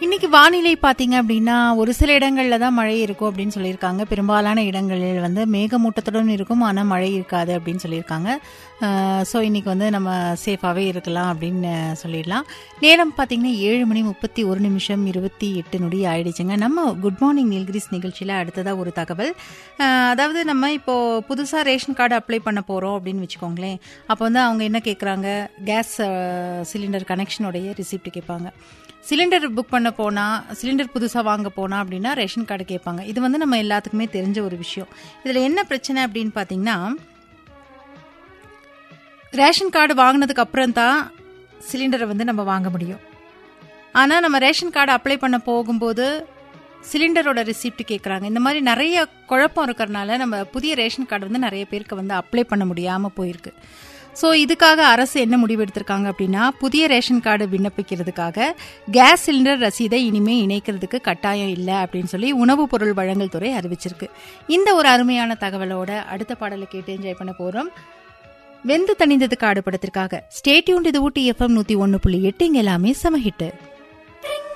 இன்னைக்கு வானிலை பார்த்தீங்க அப்படின்னா ஒரு சில இடங்கள்ல தான் மழை இருக்கும் அப்படின்னு சொல்லியிருக்காங்க பெரும்பாலான இடங்களில் வந்து மேகமூட்டத்துடன் இருக்கும் ஆனால் மழை இருக்காது அப்படின்னு சொல்லியிருக்காங்க ஸோ இன்னைக்கு வந்து நம்ம சேஃபாகவே இருக்கலாம் அப்படின்னு சொல்லிடலாம் நேரம் பார்த்தீங்கன்னா ஏழு மணி முப்பத்தி ஒரு நிமிஷம் இருபத்தி எட்டு நொடி ஆயிடுச்சுங்க நம்ம குட் மார்னிங் நீல்கிரிஸ் நிகழ்ச்சியில் அடுத்ததாக ஒரு தகவல் அஹ், அதாவது நம்ம இப்போ புதுசாக ரேஷன் கார்டு அப்ளை பண்ண போகிறோம் அப்படின்னு வச்சுக்கோங்களேன் அப்போ வந்து அவங்க என்ன கேட்குறாங்க கேஸ் சிலிண்டர் கனெக்ஷனுடைய ரிசிப்ட் கேட்பாங்க சிலிண்டர் புக் பண்ண போனா சிலிண்டர் புதுசாக வாங்க போனா அப்படின்னா ரேஷன் கார்டு கேட்பாங்க இது வந்து நம்ம எல்லாத்துக்குமே தெரிஞ்ச ஒரு விஷயம் இதில் என்ன பிரச்சனை அப்படின்னு பார்த்தீங்கன்னா ரேஷன் கார்டு வாங்கினதுக்கு அப்புறம் தான் சிலிண்டரை வந்து நம்ம வாங்க முடியும் ஆனால் நம்ம ரேஷன் கார்டு அப்ளை பண்ண போகும்போது சிலிண்டரோட ரிசிப்ட் கேட்குறாங்க இந்த மாதிரி நிறைய குழப்பம் இருக்கிறனால நம்ம புதிய ரேஷன் கார்டு வந்து நிறைய பேருக்கு வந்து அப்ளை பண்ண முடியாமல் போயிருக்கு ஸோ இதுக்காக அரசு என்ன முடிவு எடுத்திருக்காங்க அப்படின்னா புதிய ரேஷன் கார்டு விண்ணப்பிக்கிறதுக்காக கேஸ் சிலிண்டர் ரசீதை இனிமே இணைக்கிறதுக்கு கட்டாயம் இல்லை அப்படின்னு சொல்லி உணவுப் பொருள் வழங்கல் துறை அறிவிச்சிருக்கு இந்த ஒரு அருமையான தகவலோட அடுத்த பாடலை கேட்டு என்ஜாய் பண்ண போறோம் வெந்து தணிந்தது காடு படத்திற்காக ஸ்டேட்யூன் இது ஊட்டி எஃப்எம் நூத்தி ஒன்னு புள்ளி எட்டு இங்க எல்லாமே சம ஹிட்டு